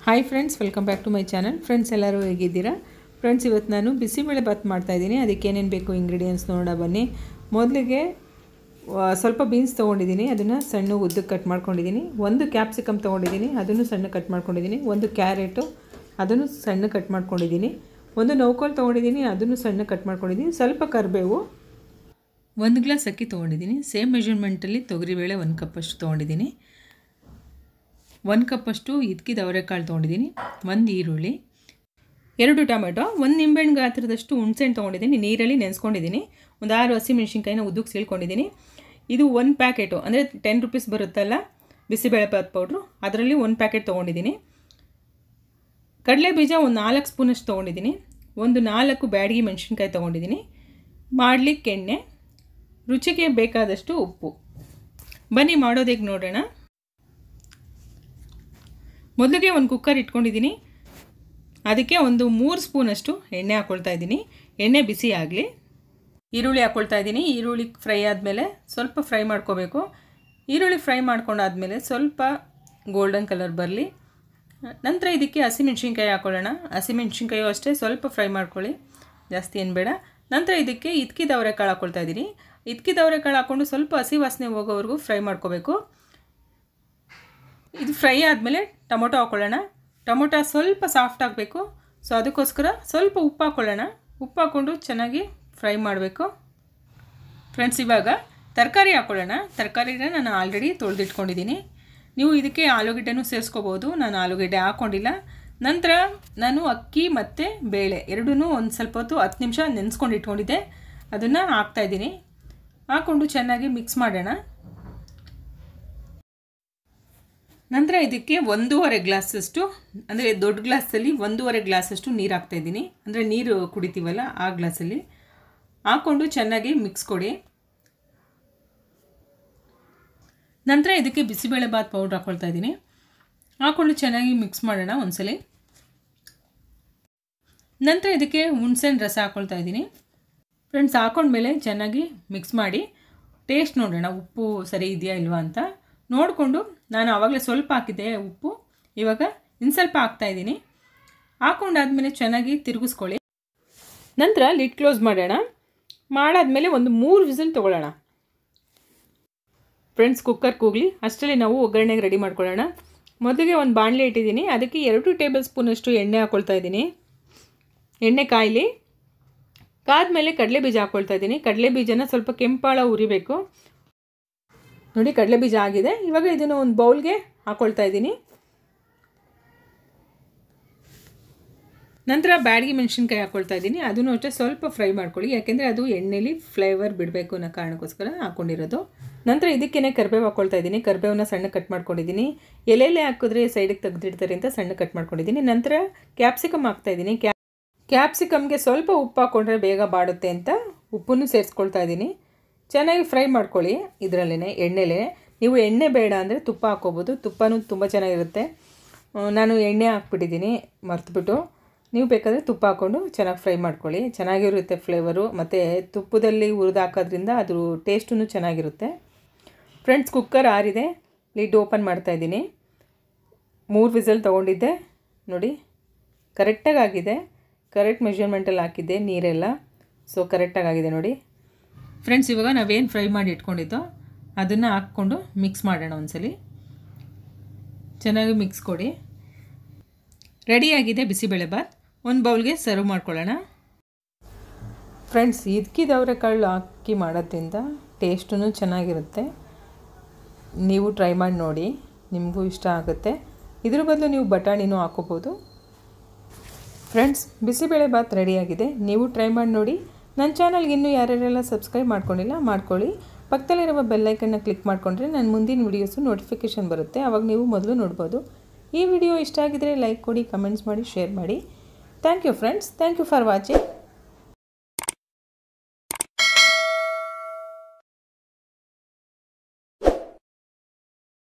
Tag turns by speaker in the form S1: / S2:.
S1: hi friends welcome back to my channel friends ಎಲ್ಲರೂ ಹೇಗಿದ್ದೀರಾ friends ಇವತ್ತು ನಾನು ಬಿಸಿಬೇಳೆ ಬಾತ್ ಮಾಡ್ತಾಯಿದ್ದೀನಿ ಅದಕ್ಕೆ ಏನೇನು ಬೇಕು ಇಂಗ್ರೀಡಿಯೆಂಟ್ಸ್ ನೋಡೋಣ ಬನ್ನಿ ಮೊದಲಿಗೆ ಆ, ಸ್ವಲ್ಪ ಬೀನ್ಸ್ ತೊಗೊಂಡಿದ್ದೀನಿ ಅದನ್ನು ಸಣ್ಣ ಉದ್ದಕ್ಕೆ ಕಟ್ ಮಾಡ್ಕೊಂಡಿದ್ದೀನಿ ಒಂದು ಕ್ಯಾಪ್ಸಿಕಮ್ ತೊಗೊಂಡಿದ್ದೀನಿ ಅದನ್ನು ಸಣ್ಣ ಕಟ್ ಮಾಡ್ಕೊಂಡಿದ್ದೀನಿ ಒಂದು ಕ್ಯಾರೆಟು ಅದನ್ನು ಸಣ್ಣ ಕಟ್ ಮಾಡ್ಕೊಂಡಿದ್ದೀನಿ ಒಂದು ನೌಕೋಲ್ ತೊಗೊಂಡಿದ್ದೀನಿ ಅದನ್ನು ಸಣ್ಣ ಕಟ್ ಮಾಡ್ಕೊಂಡಿದ್ದೀನಿ ಸ್ವಲ್ಪ ಕರಿಬೇವು ಒಂದು ಗ್ಲಾಸ್ ಅಕ್ಕಿ ತೊಗೊಂಡಿದ್ದೀನಿ ಸೇಮ್ ಮೆಷರ್ಮೆಂಟಲ್ಲಿ ತೊಗರಿಬೇಳೆ ಒಂದು ಕಪ್ಪಷ್ಟು ತೊಗೊಂಡಿದ್ದೀನಿ ಒಂದು ಕಪ್ಪಷ್ಟು ಇದ್ಕಿದ ಅವರೆಕಾಳು ತೊಗೊಂಡಿದ್ದೀನಿ ಒಂದು ಈರುಳ್ಳಿ ಎರಡು ಟೊಮೆಟೊ ಒಂದು ನಿಂಬೆಹಣ್ಣು ಗಾತ್ರದಷ್ಟು ಹುಣಸೆಹಣ್ಣು ತೊಗೊಂಡಿದ್ದೀನಿ ನೀರಲ್ಲಿ ನೆನೆಸ್ಕೊಂಡಿದ್ದೀನಿ ಒಂದು ಆರು ಹಸಿಮೆಣ್ಸಿನ್ಕಾಯಿನ ಉದ್ದಕ್ಕೆ ಸೀಳ್ಕೊಂಡಿದ್ದೀನಿ ಇದು ಒಂದು ಪ್ಯಾಕೆಟು ಅಂದರೆ ಟೆನ್ ರುಪೀಸ್ ಬರುತ್ತಲ್ಲ ಬಿಸಿಬೇಳೆಭಾತ್ ಪೌಡ್ರು ಅದರಲ್ಲಿ ಒಂದು ಪ್ಯಾಕೆಟ್ ತೊಗೊಂಡಿದ್ದೀನಿ ಕಡಲೆ ಬೀಜ ಒಂದು ನಾಲ್ಕು ಸ್ಪೂನಷ್ಟು ತೊಗೊಂಡಿದ್ದೀನಿ ಒಂದು ನಾಲ್ಕು ಬ್ಯಾಡಗಿ ಮೆಣಸಿನ್ಕಾಯಿ ತೊಗೊಂಡಿದ್ದೀನಿ ಮಾಡಲಿಕ್ಕೆ ಎಣ್ಣೆ ರುಚಿಗೆ ಬೇಕಾದಷ್ಟು ಉಪ್ಪು ಬನ್ನಿ ಮಾಡೋದೇಗೆ ನೋಡೋಣ ಮೊದಲಿಗೆ ಒಂದು ಕುಕ್ಕರ್ ಇಟ್ಕೊಂಡಿದ್ದೀನಿ ಅದಕ್ಕೆ ಒಂದು ಮೂರು ಸ್ಪೂನಷ್ಟು ಎಣ್ಣೆ ಹಾಕ್ಕೊಳ್ತಾ ಇದ್ದೀನಿ ಎಣ್ಣೆ ಬಿಸಿ ಆಗಲಿ ಈರುಳ್ಳಿ ಹಾಕ್ಕೊಳ್ತಾ ಇದ್ದೀನಿ ಈರುಳ್ಳಿ ಫ್ರೈ ಆದಮೇಲೆ ಸ್ವಲ್ಪ ಫ್ರೈ ಮಾಡ್ಕೋಬೇಕು ಈರುಳ್ಳಿ ಫ್ರೈ ಮಾಡ್ಕೊಂಡಾದಮೇಲೆ ಸ್ವಲ್ಪ ಗೋಲ್ಡನ್ ಕಲರ್ ಬರಲಿ ನಂತರ ಇದಕ್ಕೆ ಹಸಿಮೆಣ್ಸಿನ್ಕಾಯಿ ಹಾಕ್ಕೊಳ್ಳೋಣ ಹಸಿಮೆಣ್ಸಿನ್ಕಾಯಿ ಅಷ್ಟೇ ಸ್ವಲ್ಪ ಫ್ರೈ ಮಾಡ್ಕೊಳ್ಳಿ ಜಾಸ್ತಿ ಏನು ಬೇಡ ನಂತರ ಇದಕ್ಕೆ ಇದ್ಕಿದ ಅವರೆಕಾಳು ಹಾಕ್ಕೊಳ್ತಾ ಇದ್ದೀನಿ ಇದ್ಕಿದ ಅವರೆಕಾಳು ಹಾಕ್ಕೊಂಡು ಸ್ವಲ್ಪ ಹಸಿ ವಾಸನೆ ಹೋಗೋವರೆಗೂ ಫ್ರೈ ಮಾಡ್ಕೋಬೇಕು ಇದು ಫ್ರೈ ಆದಮೇಲೆ ಟೊಮೊಟೊ ಹಾಕ್ಕೊಳ್ಳೋಣ ಟೊಮೊಟೊ ಸ್ವಲ್ಪ ಸಾಫ್ಟ್ ಆಗಬೇಕು ಸೊ ಅದಕ್ಕೋಸ್ಕರ ಸ್ವಲ್ಪ ಉಪ್ಪು ಹಾಕ್ಕೊಳ್ಳೋಣ ಉಪ್ಪು ಹಾಕ್ಕೊಂಡು ಚೆನ್ನಾಗಿ ಫ್ರೈ ಮಾಡಬೇಕು ಫ್ರೆಂಡ್ಸ್ ಇವಾಗ ತರಕಾರಿ ಹಾಕ್ಕೊಳ್ಳೋಣ ತರಕಾರಿನ ನಾನು ಆಲ್ರೆಡಿ ತೊಳೆದಿಟ್ಕೊಂಡಿದ್ದೀನಿ ನೀವು ಇದಕ್ಕೆ ಆಲೂಗೆಡ್ಡೆನೂ ಸೇರಿಸ್ಕೋಬೋದು ನಾನು ಆಲೂಗೆಡ್ಡೆ ಹಾಕ್ಕೊಂಡಿಲ್ಲ ನಂತರ ನಾನು ಅಕ್ಕಿ ಮತ್ತು ಬೇಳೆ ಎರಡೂ ಒಂದು ಸ್ವಲ್ಪ ಹೊತ್ತು ಹತ್ತು ನಿಮಿಷ ನೆನೆಸ್ಕೊಂಡು ಇಟ್ಕೊಂಡಿದ್ದೆ ಅದನ್ನು ಹಾಕ್ತಾಯಿದ್ದೀನಿ ಹಾಕ್ಕೊಂಡು ಚೆನ್ನಾಗಿ ಮಿಕ್ಸ್ ಮಾಡೋಣ ನಂತರ ಇದಕ್ಕೆ ಒಂದೂವರೆ ಗ್ಲಾಸಷ್ಟು ಅಂದರೆ ದೊಡ್ಡ ಗ್ಲಾಸಲ್ಲಿ ಒಂದೂವರೆ ಗ್ಲಾಸಷ್ಟು ನೀರು ಹಾಕ್ತಾಯಿದ್ದೀನಿ ಅಂದರೆ ನೀರು ಕುಡಿತೀವಲ್ಲ ಆ ಗ್ಲಾಸಲ್ಲಿ ಹಾಕ್ಕೊಂಡು ಚೆನ್ನಾಗಿ ಮಿಕ್ಸ್ ಕೊಡಿ ನಂತರ ಇದಕ್ಕೆ ಬಿಸಿಬೇಳೆಭಾತ್ ಪೌಡ್ರ್ ಹಾಕ್ಕೊಳ್ತಾ ಇದ್ದೀನಿ ಹಾಕ್ಕೊಂಡು ಚೆನ್ನಾಗಿ ಮಿಕ್ಸ್ ಮಾಡೋಣ ಒಂದ್ಸಲಿ ನಂತರ ಇದಕ್ಕೆ ಹುಣ್ಸೆಹಣ್ಣು ರಸ ಹಾಕ್ಕೊಳ್ತಾ ಇದ್ದೀನಿ ಫ್ರೆಂಡ್ಸ್ ಹಾಕೊಂಡ್ಮೇಲೆ ಚೆನ್ನಾಗಿ ಮಿಕ್ಸ್ ಮಾಡಿ ಟೇಸ್ಟ್ ನೋಡೋಣ ಉಪ್ಪು ಸರಿ ಇದೆಯಾ ಇಲ್ವಾ ಅಂತ ನೋಡಿಕೊಂಡು ನಾನು ಆವಾಗಲೇ ಸ್ವಲ್ಪ ಹಾಕಿದ್ದೆ ಉಪ್ಪು ಇವಾಗ ಇನ್ನು ಸ್ವಲ್ಪ ಹಾಕ್ತಾಯಿದ್ದೀನಿ ಹಾಕೊಂಡಾದ್ಮೇಲೆ ಚೆನ್ನಾಗಿ ತಿರುಗಿಸ್ಕೊಳ್ಳಿ ನಂತರ ಲಿಡ್ ಕ್ಲೋಸ್ ಮಾಡೋಣ ಮಾಡಾದ್ಮೇಲೆ ಒಂದು ಮೂರು ವಿಸಿಲ್ ತೊಗೊಳ್ಳೋಣ ಫ್ರೆಂಡ್ಸ್ ಕುಕ್ಕರ್ ಕೂಗಲಿ ಅಷ್ಟರಲ್ಲಿ ನಾವು ಒಗ್ಗರಣೆಗೆ ರೆಡಿ ಮಾಡ್ಕೊಳ್ಳೋಣ ಮೊದಲಿಗೆ ಒಂದು ಬಾಣಲೆ ಇಟ್ಟಿದ್ದೀನಿ ಅದಕ್ಕೆ ಎರಡು ಟೇಬಲ್ ಸ್ಪೂನಷ್ಟು ಎಣ್ಣೆ ಹಾಕ್ಕೊಳ್ತಾ ಇದ್ದೀನಿ ಎಣ್ಣೆ ಕಾಯಲಿ ಕಾದ್ಮೇಲೆ ಕಡಲೆ ಬೀಜ ಹಾಕ್ಕೊಳ್ತಾ ಇದ್ದೀನಿ ಕಡಲೆ ಬೀಜನ ಸ್ವಲ್ಪ ಕೆಂಪಾಳ ಉರಿಬೇಕು ನೋಡಿ ಕಡಲೆ ಬೀಜ ಆಗಿದೆ ಇವಾಗ ಇದನ್ನು ಒಂದು ಬೌಲ್ಗೆ ಹಾಕ್ಕೊಳ್ತಾ ಇದ್ದೀನಿ ನಂತರ ಬ್ಯಾಡಗಿ ಮೆಣಸಿನ್ಕಾಯಿ ಹಾಕ್ಕೊಳ್ತಾ ಇದ್ದೀನಿ ಅದನ್ನು ಅಷ್ಟೇ ಸ್ವಲ್ಪ ಫ್ರೈ ಮಾಡ್ಕೊಳ್ಳಿ ಯಾಕೆಂದರೆ ಅದು ಎಣ್ಣೆಲಿ ಫ್ಲೇವರ್ ಬಿಡಬೇಕು ಅನ್ನೋ ಕಾರಣಕ್ಕೋಸ್ಕರ ಹಾಕ್ಕೊಂಡಿರೋದು ನಂತರ ಇದಕ್ಕೇನೆ ಕರಿಬೇವು ಹಾಕ್ಕೊಳ್ತಾ ಇದ್ದೀನಿ ಕರಿಬೇವನ್ನ ಸಣ್ಣ ಕಟ್ ಮಾಡ್ಕೊಂಡಿದ್ದೀನಿ ಎಲೆಲೆ ಹಾಕಿದ್ರೆ ಸೈಡಿಗೆ ತೆಗೆದಿಡ್ತಾರೆ ಅಂತ ಸಣ್ಣ ಕಟ್ ಮಾಡ್ಕೊಂಡಿದ್ದೀನಿ ನಂತರ ಕ್ಯಾಪ್ಸಿಕಮ್ ಹಾಕ್ತಾ ಇದ್ದೀನಿ ಕ್ಯಾ ಕ್ಯಾಪ್ಸಿಕಮ್ಗೆ ಸ್ವಲ್ಪ ಉಪ್ಪು ಹಾಕ್ಕೊಂಡ್ರೆ ಬೇಗ ಬಾಡುತ್ತೆ ಅಂತ ಉಪ್ಪನ್ನು ಸೇರಿಸ್ಕೊಳ್ತಾ ಇದ್ದೀನಿ ಚೆನ್ನಾಗಿ ಫ್ರೈ ಮಾಡ್ಕೊಳ್ಳಿ ಇದರಲ್ಲೇ ಎಣ್ಣೆಲೇ ನೀವು ಎಣ್ಣೆ ಬೇಡ ಅಂದರೆ ತುಪ್ಪ ಹಾಕ್ಕೋಬೋದು ತುಪ್ಪನೂ ತುಂಬ ಚೆನ್ನಾಗಿರುತ್ತೆ ನಾನು ಎಣ್ಣೆ ಹಾಕ್ಬಿಟ್ಟಿದ್ದೀನಿ ಮರ್ತುಬಿಟ್ಟು ನೀವು ಬೇಕಾದರೆ ತುಪ್ಪ ಹಾಕ್ಕೊಂಡು ಚೆನ್ನಾಗಿ ಫ್ರೈ ಮಾಡ್ಕೊಳ್ಳಿ ಚೆನ್ನಾಗಿರುತ್ತೆ ಫ್ಲೇವರು ಮತ್ತು ತುಪ್ಪದಲ್ಲಿ ಹುರಿದು ಹಾಕೋದ್ರಿಂದ ಅದ್ರ ಟೇಸ್ಟೂ ಚೆನ್ನಾಗಿರುತ್ತೆ ಫ್ರೆಂಡ್ಸ್ ಕುಕ್ಕರ್ ಆರಿದೆ ಲಿಡ್ ಓಪನ್ ಮಾಡ್ತಾಯಿದ್ದೀನಿ ಮೂರು ವಿಸಲ್ ತೊಗೊಂಡಿದ್ದೆ ನೋಡಿ ಕರೆಕ್ಟಾಗಿ ಆಗಿದೆ ಕರೆಕ್ಟ್ ಮೆಷರ್ಮೆಂಟಲ್ಲಿ ಹಾಕಿದ್ದೆ ನೀರೆಲ್ಲ ಸೊ ಕರೆಕ್ಟಾಗಿ ಆಗಿದೆ ನೋಡಿ ಫ್ರೆಂಡ್ಸ್ ಇವಾಗ ನಾವೇನು ಫ್ರೈ ಮಾಡಿ ಇಟ್ಕೊಂಡಿದ್ದೋ ಅದನ್ನು ಹಾಕ್ಕೊಂಡು ಮಿಕ್ಸ್ ಮಾಡೋಣ ಒಂದ್ಸಲಿ ಚೆನ್ನಾಗಿ ಮಿಕ್ಸ್ ಕೊಡಿ ರೆಡಿಯಾಗಿದೆ ಬಿಸಿಬೇಳೆಭಾತ್ ಒಂದು ಬೌಲ್ಗೆ ಸರ್ವ್ ಮಾಡ್ಕೊಳ್ಳೋಣ ಫ್ರೆಂಡ್ಸ್ ಇದಕ್ಕಿದವರೆ ಕಾಳು ಹಾಕಿ ಮಾಡೋದ್ರಿಂದ ಟೇಸ್ಟೂ ಚೆನ್ನಾಗಿರುತ್ತೆ ನೀವು ಟ್ರೈ ಮಾಡಿ ನೋಡಿ ನಿಮಗೂ ಇಷ್ಟ ಆಗುತ್ತೆ ಇದ್ರ ಬದಲು ನೀವು ಬಟಾಣಿನೂ ಹಾಕೋಬೋದು ಫ್ರೆಂಡ್ಸ್ ಬಿಸಿಬೇಳೆ ಬಾತ್ ರೆಡಿಯಾಗಿದೆ ನೀವು ಟ್ರೈ ಮಾಡಿ ನೋಡಿ ನನ್ನ ಚಾನಲ್ಗೆ ಇನ್ನೂ ಯಾರ್ಯಾರೆಲ್ಲ ಸಬ್ಸ್ಕ್ರೈಬ್ ಮಾಡ್ಕೊಂಡಿಲ್ಲ ಮಾಡ್ಕೊಳ್ಳಿ ಪಕ್ಕದಲ್ಲಿರುವ ಬೆಲ್ಲೈಕನ್ನ ಕ್ಲಿಕ್ ಮಾಡಿಕೊಂಡ್ರೆ ನನ್ನ ಮುಂದಿನ ವೀಡಿಯೋಸು ನೋಟಿಫಿಕೇಷನ್ ಬರುತ್ತೆ ಆವಾಗ ನೀವು ಮೊದಲು ನೋಡ್ಬೋದು ಈ ವಿಡಿಯೋ ಇಷ್ಟ ಆಗಿದರೆ ಲೈಕ್ ಕೊಡಿ ಕಮೆಂಟ್ಸ್ ಮಾಡಿ ಶೇರ್ ಮಾಡಿ thank you friends thank you for watching